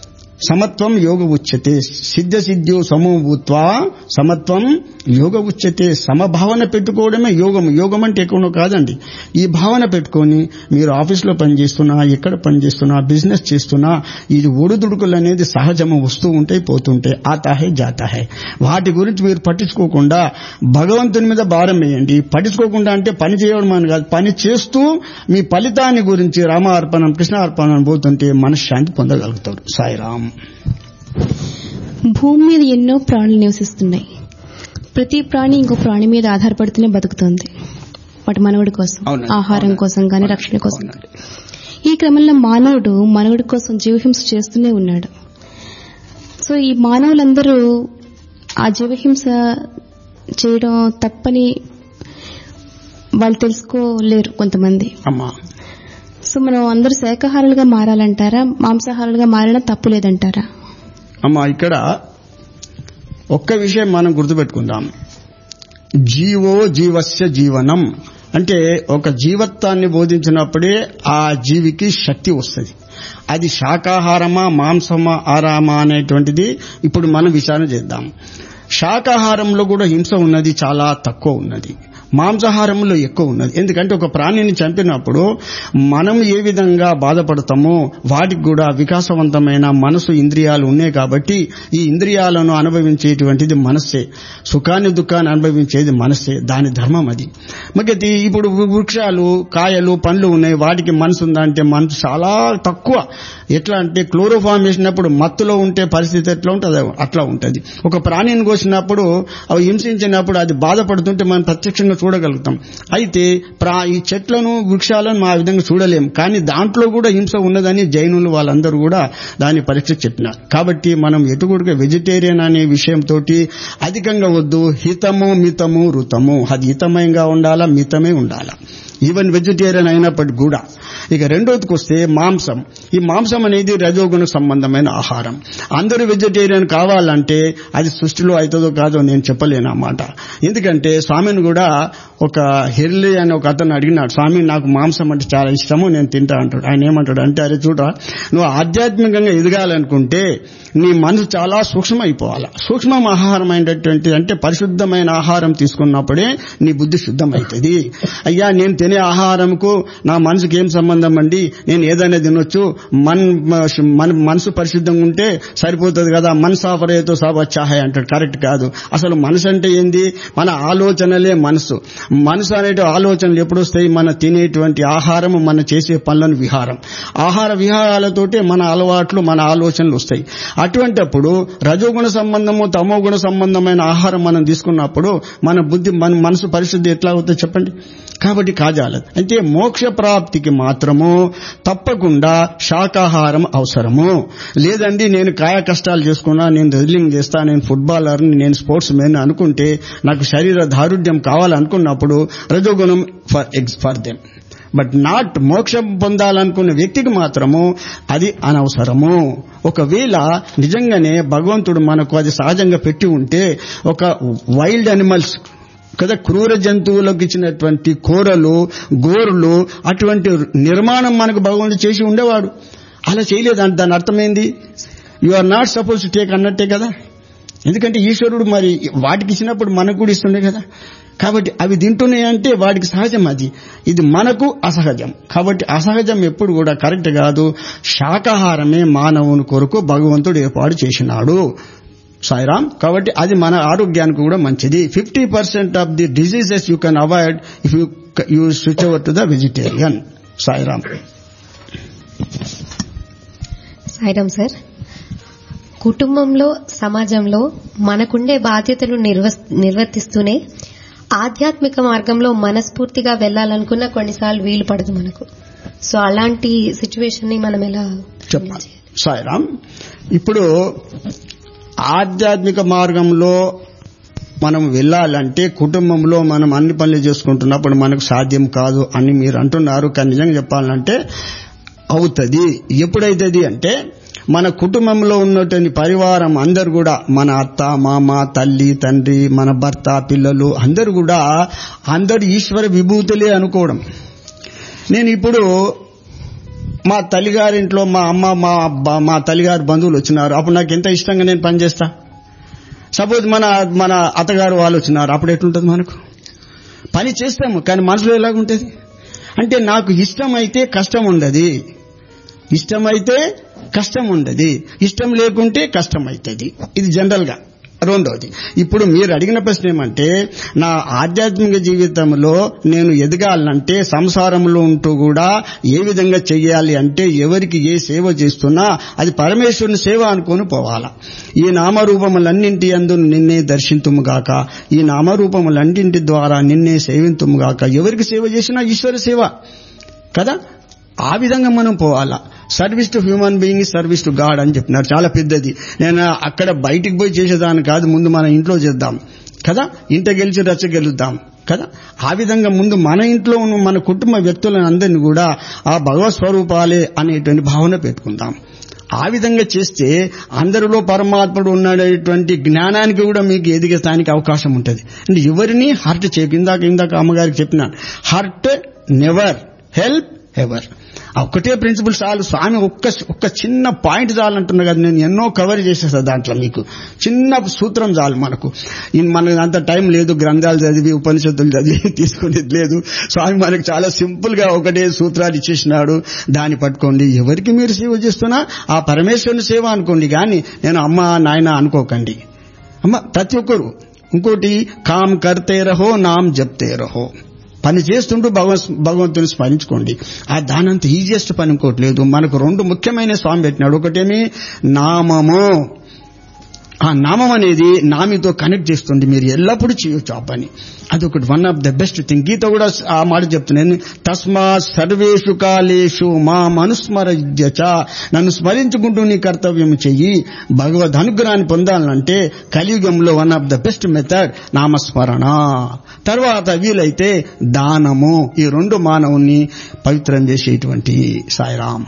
సమత్వం యోగ ఉచ్యతే సిద్ధ సిద్ధ్యో సమభూత్వా సమత్వం యోగ ఉచ్యతే సమభావన పెట్టుకోవడమే యోగం యోగం అంటే ఎక్కడో కాదండి ఈ భావన పెట్టుకొని మీరు ఆఫీస్లో పనిచేస్తున్నా ఎక్కడ పనిచేస్తున్నా బిజినెస్ చేస్తున్నా ఇది ఒడుదుడుకులు అనేది సహజము వస్తూ ఉంటాయి పోతుంటాయి ఆతా హై జాతా హై వాటి గురించి మీరు పట్టించుకోకుండా భగవంతుని మీద భారం వేయండి పట్టించుకోకుండా అంటే పని చేయడం అని కాదు పని చేస్తూ మీ ఫలితాన్ని గురించి రామ అర్పణం కృష్ణ అర్పణం పోతుంటే మనశ్శాంతి పొందగలుగుతారు సాయిరామ్ భూమి మీద ఎన్నో ప్రాణులు నివసిస్తున్నాయి ప్రతి ప్రాణి ఇంకో ప్రాణి మీద ఆధారపడుతూనే బతుకుతుంది వాటి మనవుడి కోసం అవునండి. ఆహారం అవునండి. కోసం కానీ రక్షణ కోసం అవునండి. ఈ క్రమంలో మానవుడు మనవుడి కోసం జీవహింస చేస్తూనే ఉన్నాడు సో ఈ మానవులందరూ ఆ జీవహింస చేయడం తప్పని వాళ్ళు తెలుసుకోలేరు కొంతమంది అమ్మా సో మనం అందరూ శాఖాహారులుగా మారాలంటారా మాంసాహారులుగా మారినా తప్పు లేదంటారా అమ్మా ఇక్కడ ఒక్క విషయం మనం గుర్తుపెట్టుకుందాం జీవో జీవస్య జీవనం అంటే ఒక జీవత్వాన్ని బోధించినప్పుడే ఆ జీవికి శక్తి వస్తుంది అది శాకాహారమా మాంసమా ఆరామా అనేటువంటిది ఇప్పుడు మనం విచారణ చేద్దాం శాకాహారంలో కూడా హింస ఉన్నది చాలా తక్కువ ఉన్నది మాంసాహారంలో ఎక్కువ ఉన్నది ఎందుకంటే ఒక ప్రాణిని చంపినప్పుడు మనం ఏ విధంగా బాధపడతామో వాటికి కూడా వికాసవంతమైన మనసు ఇంద్రియాలు ఉన్నాయి కాబట్టి ఈ ఇంద్రియాలను అనుభవించేటువంటిది మనస్సే సుఖాన్ని దుఃఖాన్ని అనుభవించేది మనస్సే దాని ధర్మం అది మరి ఇప్పుడు వృక్షాలు కాయలు పండ్లు ఉన్నాయి వాటికి మనసు ఉందా అంటే మనసు చాలా తక్కువ ఎట్లా అంటే క్లోరోఫామ్ వేసినప్పుడు మత్తులో ఉంటే పరిస్థితి ఎట్లా ఉంటుంది అట్లా ఉంటుంది ఒక ప్రాణిని కోసినప్పుడు అవి హింసించినప్పుడు అది బాధపడుతుంటే మనం ప్రత్యక్షంగా చూడగలుగుతాం అయితే ప్రా ఈ చెట్లను వృక్షాలను మా విధంగా చూడలేం కానీ దాంట్లో కూడా హింస ఉన్నదని జైనులు వాళ్ళందరూ కూడా దాని పరీక్ష చెప్పినారు కాబట్టి మనం ఎటుగుడుగా వెజిటేరియన్ అనే విషయంతో అధికంగా వద్దు హితము మితము రుతము అది హితమయంగా ఉండాలా మితమే ఉండాలా ఈవెన్ వెజిటేరియన్ అయినప్పటికీ కూడా ఇక రెండోదికి వస్తే మాంసం ఈ మాంసం అనేది రజోగుణ సంబంధమైన ఆహారం అందరూ వెజిటేరియన్ కావాలంటే అది సృష్టిలో అవుతుందో కాదో నేను చెప్పలేను అన్నమాట ఎందుకంటే స్వామిని కూడా ఒక హెర్లీ అని ఒక అతను అడిగినాడు స్వామి నాకు మాంసం అంటే చాలా ఇష్టము నేను తింటా అంటాడు ఆయన ఏమంటాడు అంటే అరే చూడ నువ్వు ఆధ్యాత్మికంగా ఎదగాలనుకుంటే నీ మనసు చాలా సూక్ష్మ అయిపోవాలి సూక్ష్మ ఆహారం అయినటువంటి అంటే పరిశుద్ధమైన ఆహారం తీసుకున్నప్పుడే నీ బుద్ధి శుద్ధమవుతుంది అయ్యా నేను తినే ఆహారంకు నా మనసుకి ఏం సంబంధం అండి నేను ఏదైనా తినొచ్చు మన మన మనసు పరిశుద్ధంగా ఉంటే సరిపోతుంది కదా మన సాఫరేతో సాబ్ అచ్చాహాయ్ అంటాడు కరెక్ట్ కాదు అసలు మనసు అంటే ఏంది మన ఆలోచనలే మనసు మనసు అనే ఆలోచనలు ఎప్పుడు వస్తాయి మన తినేటువంటి ఆహారం మన చేసే పనులను విహారం ఆహార విహారాలతోటే మన అలవాట్లు మన ఆలోచనలు వస్తాయి అటువంటప్పుడు రజోగుణ సంబంధము తమో గుణ సంబంధమైన ఆహారం మనం తీసుకున్నప్పుడు మన బుద్ధి మన మనసు పరిశుద్ధి ఎట్లా అవుతుందో చెప్పండి కాబట్టి కాజాలదు అంటే మోక్ష ప్రాప్తికి మాత్రము తప్పకుండా శాకాహారం అవసరము లేదండి నేను కాయ కష్టాలు చేసుకున్నా నేను రెజ్లింగ్ చేస్తా నేను ఫుట్బాలర్ నేను స్పోర్ట్స్ మెన్ అనుకుంటే నాకు శరీర దారుఢ్యం కావాలనుకున్నప్పుడు రజోగుణం for eggs for them but not మోక్షం పొందాలనుకున్న వ్యక్తికి మాత్రము అది అనవసరము ఒకవేళ నిజంగానే భగవంతుడు మనకు అది సహజంగా పెట్టి ఉంటే ఒక వైల్డ్ అనిమల్స్ కదా క్రూర జంతువులకు ఇచ్చినటువంటి కూరలు గోరులు అటువంటి నిర్మాణం మనకు భగవంతుడు చేసి ఉండేవాడు అలా చేయలేదు దాని అర్థమైంది you are not supposed to take అన్నట్టే కదా ఎందుకంటే ఈశ్వరుడు మరి వాటికి ఇచ్చినప్పుడు మనకు కూడా ఇస్తుండే కదా కాబట్టి అవి తింటున్నాయంటే వాటికి సహజం అది ఇది మనకు అసహజం కాబట్టి అసహజం ఎప్పుడు కూడా కరెక్ట్ కాదు శాకాహారమే మానవుని కొరకు భగవంతుడు ఏర్పాటు చేసినాడు సాయిరామ్ కాబట్టి అది మన ఆరోగ్యానికి కూడా మంచిది fifty percent of the diseases you can avoid if you you switch over to the vegetarian Sairam Sairam sir కుటుంబంలో సమాజంలో మనకుండే బాధ్యతలు నిర్వర్తిస్తూనే ఆధ్యాత్మిక మార్గంలో మనస్ఫూర్తిగా వెళ్లాలనుకున్న కొన్నిసార్లు వీలు పడదు మనకు సో అలాంటి సిచ్యువేషన్ ని మనం ఎలా చెప్పాలి సాయిరామ్ ఇప్పుడు ఆధ్యాత్మిక మార్గంలో మనం వెళ్ళాలంటే కుటుంబంలో మనం అన్ని పనులు చేసుకుంటున్నప్పుడు మనకు సాధ్యం కాదు అని మీరు అంటున్నారు కానీ నిజంగా చెప్పాలంటే అవుతుంది ఎప్పుడైతుంది అంటే మన కుటుంబంలో ఉన్నటువంటి పరివారం అందరు కూడా మన అత్త మామ తల్లి తండ్రి మన భర్త పిల్లలు అందరు కూడా అందరు ఈశ్వర విభూతులే అనుకోవడం నేను ఇప్పుడు మా తల్లిగారింట్లో మా అమ్మ మా మా తల్లిగారి బంధువులు వచ్చినారు అప్పుడు నాకు ఎంత ఇష్టంగా నేను పనిచేస్తా సపోజ్ మన మన అత్తగారు వాళ్ళు వచ్చినారు అప్పుడు ఎట్లుంటుంది మనకు పని చేస్తాము కానీ మనసులో ఎలాగుంటుంది అంటే నాకు ఇష్టమైతే కష్టం ఉండదు ఇష్టమైతే కష్టం ఉండదు ఇష్టం లేకుంటే కష్టం అవుతుంది ఇది జనరల్ గా రెండోది ఇప్పుడు మీరు అడిగిన ప్రశ్న ఏమంటే నా ఆధ్యాత్మిక జీవితంలో నేను ఎదగాలంటే సంసారంలో ఉంటూ కూడా ఏ విధంగా చెయ్యాలి అంటే ఎవరికి ఏ సేవ చేస్తున్నా అది పరమేశ్వరుని సేవ అనుకొని పోవాలా ఈ నామరూపములన్నింటి అందు నిన్నే దర్శింతుముగాక ఈ నామరూపములన్నింటి ద్వారా నిన్నే సేవింతుముగాక ఎవరికి సేవ చేసినా ఈశ్వర సేవ కదా ఆ విధంగా మనం పోవాలా service to human being service to God అని చెప్పినారు చాలా పెద్దది నేను అక్కడ బయటికి పోయి చేసేదాన్ని కాదు ముందు మన ఇంట్లో చేద్దాం కదా ఇంట గెలిచి రచ్చ గెలుద్దాం కదా ఆ విధంగా ముందు మన ఇంట్లో ఉన్న మన కుటుంబ వ్యక్తులను అందరినీ కూడా ఆ భగవత్ స్వరూపాలే అనేటువంటి భావన పెట్టుకుందాం ఆ విధంగా చేస్తే అందరిలో పరమాత్ముడు ఉన్నాడేటువంటి జ్ఞానానికి కూడా మీకు ఎదిగేదానికి అవకాశం ఉంటుంది అంటే ఎవరిని హర్ట్ చేయకు ఇందాక ఇందాక అమ్మగారికి చెప్పినాను హర్ట్ నెవర్ హెల్ప్ ఎవర్ ఒక్కటే ప్రిన్సిపల్ చాలు స్వామి ఒక్క ఒక్క చిన్న పాయింట్ చాలంటున్నా కదా నేను ఎన్నో కవర్ చేసేస్తా దాంట్లో మీకు చిన్న సూత్రం చాలు మనకు ఇన్ మనకు అంత టైం లేదు గ్రంథాలు చదివి ఉపనిషత్తులు చదివి తీసుకునేది లేదు స్వామి మనకు చాలా సింపుల్ గా ఒకటే సూత్రాలు ఇచ్చేసినాడు దాన్ని పట్టుకోండి ఎవరికి మీరు సేవ చేస్తున్నా ఆ పరమేశ్వరుని సేవ అనుకోండి కానీ నేను అమ్మ నాయన అనుకోకండి అమ్మ ప్రతి ఒక్కరు ఇంకోటి కామ్ కర్తే రహో నామ్ జప్తే రహో పని చేస్తుంటూ భగవ- భగవంతుని స్మరించుకోండి ఆ దానంత ఈజియెస్ట్ పని ఇంకోటి లేదు మనకు రెండు ముఖ్యమైన స్వామి పెట్టినాడు ఒకటేమి నామము ఆ నామం అనేది నామితో కనెక్ట్ చేస్తుంది మీరు ఎల్లప్పుడూ చేయొచ్చు ఆ పని అదొకటి one of the best thing Gita కూడా ఆ మాట చెప్తున్నాను తస్మా సర్వేషు కాలేషు మా మనుస్మరజ నన్ను స్మరించుకుంటూ నీ కర్తవ్యం చెయ్యి భగవద్ అనుగ్రహాన్ని పొందాలంటే కలియుగంలో one of the best method నామస్మరణ తర్వాత వీలైతే దానము ఈ రెండు మానవుని పవిత్రం చేసేటువంటి సాయిరాం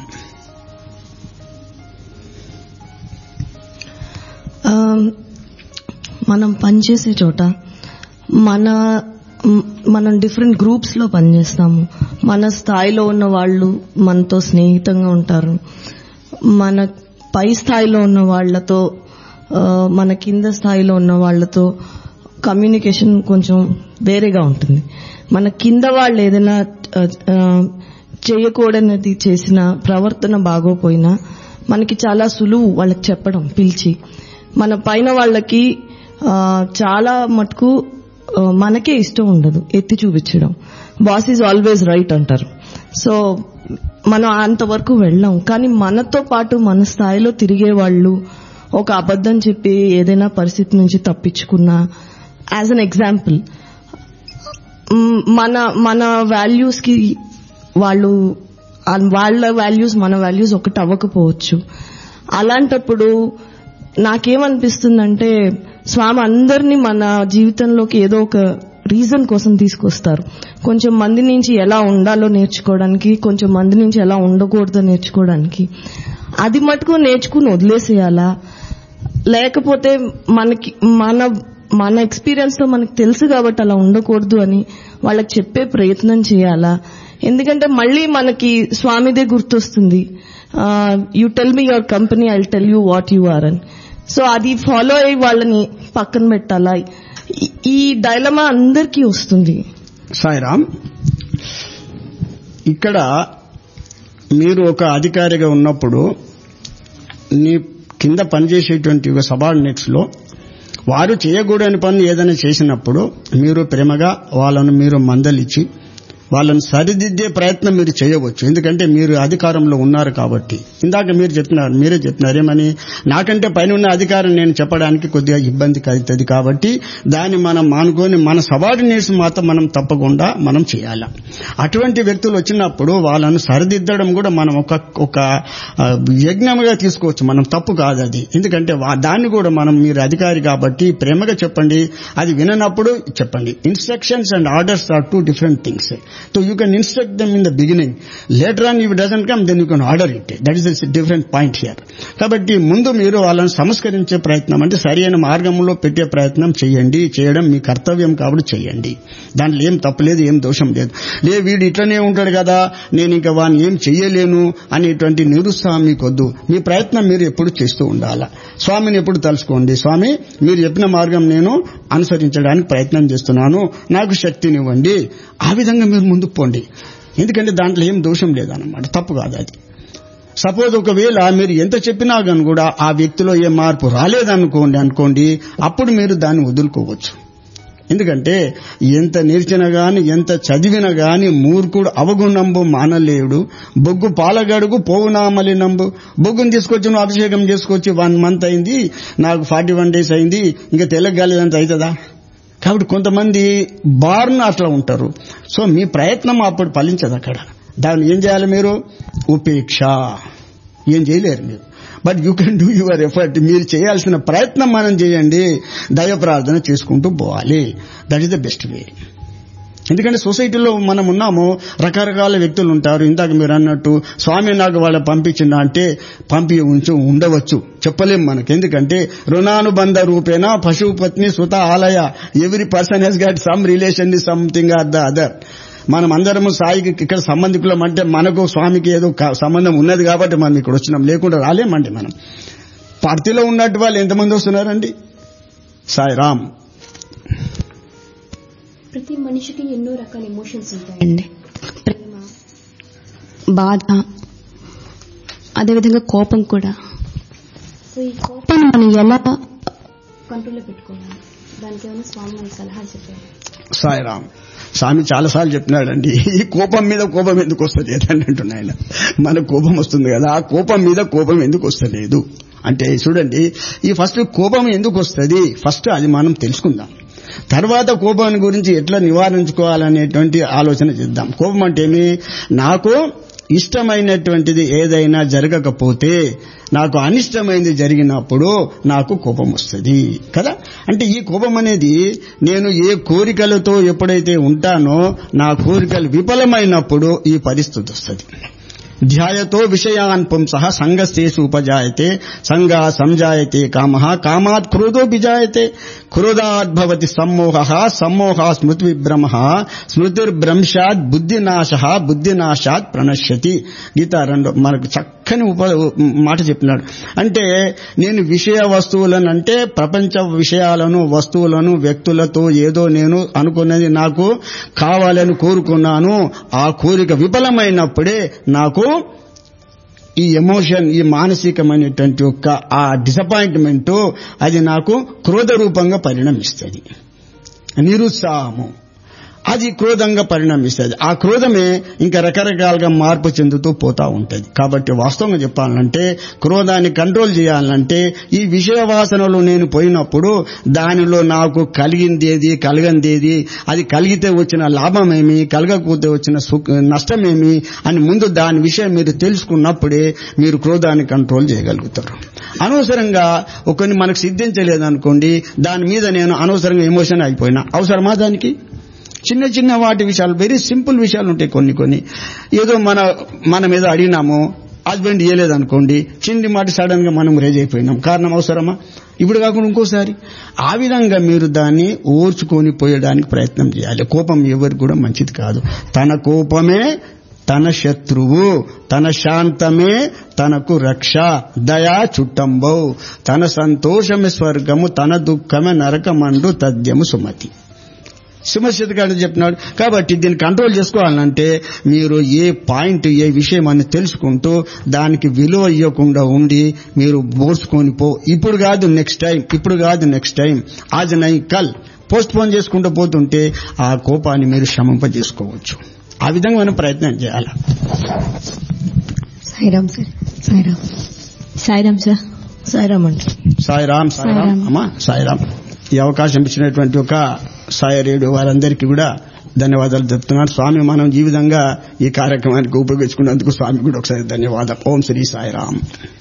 ఆ, మనం పనిచేసే చోట మన మ్, మనం డిఫరెంట్ గ్రూప్స్ లో పనిచేస్తాము మన స్థాయిలో ఉన్న వాళ్ళు మనతో స్నేహితంగా ఉంటారు మన పై స్థాయిలో ఉన్న వాళ్ళతో ఆ, మన కింద స్థాయిలో ఉన్న వాళ్ళతో కమ్యూనికేషన్ కొంచెం వేరేగా ఉంటుంది మన కింద వాళ్ళు ఏదైనా ఆ, ఆ, చేయకూడనిది చేసిన ప్రవర్తన బాగోపోయినా మనకి చాలా సులువు వాళ్ళకి చెప్పడం పిలిచి మన పైన వాళ్ళకి ఆ, చాలా మటుకు ఆ, మనకే ఇష్టం ఉండదు ఎత్తి చూపించడం బాస్ ఈజ్ ఆల్వేస్ రైట్ అంటారు సో మనం అంతవరకు వెళ్ళాం కానీ మనతో పాటు మన స్థాయిలో తిరిగే వాళ్ళు ఒక అబద్ధం చెప్పి ఏదైనా పరిస్థితి నుంచి తప్పించుకున్నా యాజ్ అన్ ఎగ్జాంపుల్ మ్, మన మన వాల్యూస్ కి వాళ్ళు ఆ వాళ్ళ వాల్యూస్ మన వాల్యూస్ ఒకటి అవ్వకపోవచ్చు అలాంటప్పుడు నాకేమనిపిస్తుందంటే స్వామి అందరినీ మన జీవితంలోకి ఏదో ఒక రీజన్ కోసం తీసుకొస్తారు కొంచెం మంది నుంచి ఎలా ఉండాలో నేర్చుకోవడానికి కొంచెం మంది నుంచి ఎలా ఉండకూడదో నేర్చుకోవడానికి అది మటుకు నేర్చుకుని వదిలేసేయాలా లేకపోతే మనకి మన మన ఎక్స్పీరియన్స్ లో మనకు తెలుసు కాబట్టి అలా ఉండకూడదు అని వాళ్ళకి చెప్పే ప్రయత్నం చేయాలా ఎందుకంటే మళ్ళీ మనకి స్వామిదే గుర్తొస్తుంది you tell me your company I tell you what you are అని సో అది ఫాలో అయ్యి వాళ్ళని పక్కన పెట్టాలా ఈ- ఈ డైలమా అందరికీ వస్తుంది సాయిరామ్ ఇక్కడ మీరు ఒక అధికారిగా ఉన్నప్పుడు నీ కింద పనిచేసేటువంటి ఒక సబార్డినేట్స్ లో వారు చేయకూడని పని ఏదైనా చేసినప్పుడు మీరు ప్రేమగా వాళ్ళను మీరు మందలిచ్చి వాళ్ళని సరిదిద్దే ప్రయత్నం మీరు చేయవచ్చు ఎందుకంటే మీరు అధికారంలో ఉన్నారు కాబట్టి ఇందాక మీరు చెప్పినారు మీరే చెప్పినారు ఏమని నాకంటే పైన ఉన్న అధికారం నేను చెప్పడానికి కొద్దిగా ఇబ్బంది అవుతుంది కాబట్టి దాన్ని మనం మానుకొని మన సబార్డినేట్స్ మాత్రం మనం తప్పకుండా మనం చేయాలి అటువంటి వ్యక్తులు వచ్చినప్పుడు వాళ్ళను సరిదిద్దడం కూడా మనం ఒక ఒక ఆ, యజ్ఞంగా తీసుకోవచ్చు మనం తప్పు కాదు అది ఎందుకంటే వా- దాన్ని కూడా మనం మీరు అధికారి కాబట్టి ప్రేమగా చెప్పండి అది విననప్పుడు చెప్పండి instructions and orders are two different things so you can instruct them in the beginning later on if doesn't come then you can order it that is different point here కాబట్టి ముందు మీరు వాళ్ళని సంస్కరించే ప్రయత్నం అంటే సరైన మార్గంలో పెట్టే ప్రయత్నం చేయండి చేయడం మీ కర్తవ్యం కాబట్టి చేయండి దాంట్లో ఏం తప్పులేదు ఏం దోషం లేదు లే వీడు ఇట్లనే ఉంటాడు కదా నేను ఇంకా వాడిని ఏం చెయ్యలేను అనేటువంటి నిరుత్సాహం మీకొద్దు మీ ప్రయత్నం మీరు ఎప్పుడు చేస్తూ ఉండాలా స్వామిని ఎప్పుడు తలుచుకోండి స్వామి మీరు చెప్పిన మార్గం నేను అనుసరించడానికి ప్రయత్నం చేస్తున్నాను నాకు శక్తినివ్వండి ఆ విధంగా మీరు ముందుకు పోండి ఎందుకంటే దాంట్లో ఏం దోషం లేదన్నమాట తప్పు కాదు అది సపోజ్ ఒకవేళ మీరు ఎంత చెప్పినా కానీ కూడా ఆ వ్యక్తిలో ఏ మార్పు రాలేదనుకోండి అనుకోండి అప్పుడు మీరు దాన్ని వదులుకోవచ్చు ఎందుకంటే ఎంత నేర్చినా గాని ఎంత చదివినా గాని మూర్ఖుడు అవగుణంబు మానలేడు బొగ్గు పాలగడుగు పోవునామలి నంబు బొగ్గును తీసుకొచ్చి నువ్వు అభిషేకం చేసుకొచ్చి వన్ మంత్ అయింది నాకు ఫార్టీ వన్ డేస్ అయింది ఇంకా తెల్లగాలేదంత అవుతుందా కాబట్టి కొంతమంది బార్న్ అట్లా ఉంటారు సో మీ ప్రయత్నం అప్పుడు ఫలించదు అక్కడ దాన్ని ఏం చేయాలి మీరు ఉపేక్ష ఏం చేయలేరు మీరు but you can do your effort మీరు చేయాల్సిన ప్రయత్నం మనం చేయండి దైవ ప్రార్థన చేసుకుంటూ పోవాలి that is the best way ఎందుకంటే సొసైటీలో మనం ఉన్నాము రకరకాల వ్యక్తులు ఉంటారు ఇందాక మీరు అన్నట్టు స్వామి నాకు వాళ్ళ పంపించిన అంటే పంపి ఉంచు ఉండవచ్చు చెప్పలేం మనకి ఎందుకంటే రుణానుబంధ రూపేణ పశుపత్ని సుత ఆలయ every person he's got some relation something or the other మనం అందరము సాయికి ఇక్కడ సంబంధికులం అంటే మనకు స్వామికి ఏదో క- సంబంధం ఉన్నది కాబట్టి మనం ఇక్కడ వచ్చినాం లేకుండా రాలేమండి మనం పార్టీలో ఉన్నట్టు వాళ్ళు ఎంతమంది వస్తున్నారండి సాయి రామ్ ప్రతి మనిషికి ఎన్నో రకాల ఎమోషన్స్ ఉంటాయండి ప్రేమ బాధ అదేవిధంగా కోపం కూడా సో ఈ కోపాన్ని మనం ఎలా కంట్రోల్లో పెట్టుకోవాలి దానికి ఏమైనా స్వామి మనకి సలహా చెప్పారు సాయిరామ్ స్వామి చాలాసార్లు చెప్పినాడండి ఈ కోపం మీద కోపం ఎందుకు వస్తుంది అని అంటున్నాయన మన కోపం వస్తుంది కదా ఆ కోపం మీద కోపం ఎందుకు వస్తలేదు అంటే చూడండి ఈ ఫస్ట్ కోపం ఎందుకు వస్తుంది ఫస్ట్ అది మనం తెలుసుకుందాం తర్వాత కోపాన్ని గురించి ఎట్లా నివారించుకోవాలనేటువంటి ఆలోచన చేద్దాం కోపం అంటే ఏమి నాకు ఇష్టమైనటువంటిది ఏదైనా జరగకపోతే నాకు అనిష్టమైనది జరిగినప్పుడు నాకు కోపం వస్తుంది కదా అంటే ఈ కోపం అనేది నేను ఏ కోరికలతో ఎప్పుడైతే ఉంటానో నా కోరికలు విఫలమైనప్పుడు ఈ పరిస్థితి వస్తుంది ధ్యాయతో విషయాన్ పుంస సంగస్తేషు ఉపజాయతే సంగ సంజాయతే కామ కామాత్ క్రోధో బిజాయతే క్రోధాద్భవతి సమ్మోహ సమ్మోహ స్మృతి విభ్రమ స్మృతిర్భ్రంశాత్ బుద్ధినాశ బుద్ధినాశాత్ ప్రణశ్యతి గీత రెండు మనకు చక్కని ఉప మాట చెప్పినాడు అంటే నేను విషయ వస్తువులను అంటే ప్రపంచ విషయాలను వస్తువులను వ్యక్తులతో ఏదో నేను అనుకున్నది నాకు కావాలని కోరుకున్నాను ఆ కోరిక విఫలమైనప్పుడే నాకు ఈ ఎమోషన్ ఈ మానసికమైనటువంటి యొక్క ఆ డిసప్పాయింట్మెంట్ అది నాకు క్రోధ రూపంగా పరిణమిస్తుంది నిరుత్సాహము అది క్రోధంగా పరిణమిస్తుంది ఆ క్రోధమే ఇంకా రకరకాలుగా మార్పు చెందుతూ పోతా ఉంటుంది కాబట్టి వాస్తవంగా చెప్పాలంటే క్రోధాన్ని కంట్రోల్ చేయాలంటే ఈ విషయ వాసనలో నేను పోయినప్పుడు దానిలో నాకు కలిగిందేది కలగందేది అది కలిగితే వచ్చిన లాభమేమి కలగకపోతే వచ్చిన సుఖ నష్టమేమి అని ముందు దాని విషయం మీరు తెలుసుకున్నప్పుడే మీరు క్రోధాన్ని కంట్రోల్ చేయగలుగుతారు అనవసరంగా కొన్ని మనకు సిద్ధించలేదనుకోండి దాని మీద నేను అనవసరంగా ఎమోషన్ అయిపోయినా అవసరమా దానికి చిన్న చిన్న వాటి విషయాలు వెరీ సింపుల్ విషయాలు ఉంటాయి కొన్ని కొన్ని ఏదో మన మన మీద అడిగినాము హస్బెండ్ ఇయ్యలేదనుకోండి చిన్ని మాట సడన్ గా మనం రేజ్ అయిపోయినాం కారణం అవసరమా ఇప్పుడు కాకుండా ఇంకోసారి ఆ విధంగా మీరు దాన్ని ఓర్చుకొని పోయడానికి ప్రయత్నం చేయాలి కోపం ఎవరికి కూడా మంచిది కాదు తన కోపమే తన శత్రువు తన శాంతమే తనకు రక్ష దయా చుట్టంబౌ తన సంతోషమే స్వర్గము తన దుఃఖమే నరకమండు తద్యము సుమతి సింహశతి గారు చెప్పినాడు కాబట్టి దీన్ని కంట్రోల్ చేసుకోవాలంటే మీరు ఏ పాయింట్ ఏ విషయం అని తెలుసుకుంటూ దానికి విలువ ఇవ్వకుండా ఉండి మీరు బోర్చుకొని పో ఇప్పుడు కాదు నెక్స్ట్ టైం ఇప్పుడు కాదు నెక్స్ట్ టైం ఆజ్ నై కల్ పోస్ట్ పోన్ చేసుకుంటూ పోతుంటే ఆ కోపాన్ని మీరు శమింపజేసుకోవచ్చు ఆ విధంగా మనం ప్రయత్నం చేయాలి సాయిరామ్ సార్ సాయిరామ్ సాయిరామ్ సార్ సాయిరామ్ అండి సాయిరామ్ సాయిరామ్ అమ్మా సాయిరామ్ ఈ అవకాశం ఇచ్చినటువంటి ఒక సాయి రేడియో వారందరికీ కూడా ధన్యవాదాలు చెప్తున్నాను స్వామి మనం ఈ విధంగా ఈ కార్యక్రమానికి ఉపయోగించుకున్నందుకు స్వామి కూడా ఒకసారి ధన్యవాదాలు ఓం శ్రీ సాయిరామ్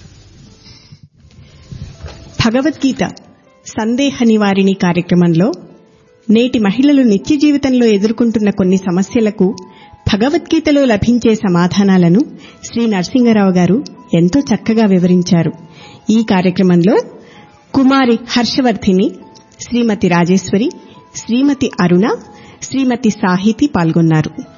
భగవద్గీత సందేహ నివారిణి కార్యక్రమంలో నేటి మహిళలు నిత్య జీవితంలో ఎదుర్కొంటున్న కొన్ని సమస్యలకు భగవద్గీతలో లభించే సమాధానాలను శ్రీ నరసింగరావు గారు ఎంతో చక్కగా వివరించారు ఈ కార్యక్రమంలో కుమారి హర్షవర్ధిని శ్రీమతి రాజేశ్వరి శ్రీమతి అరుణ శ్రీమతి సాహితి పాల్గొన్నారు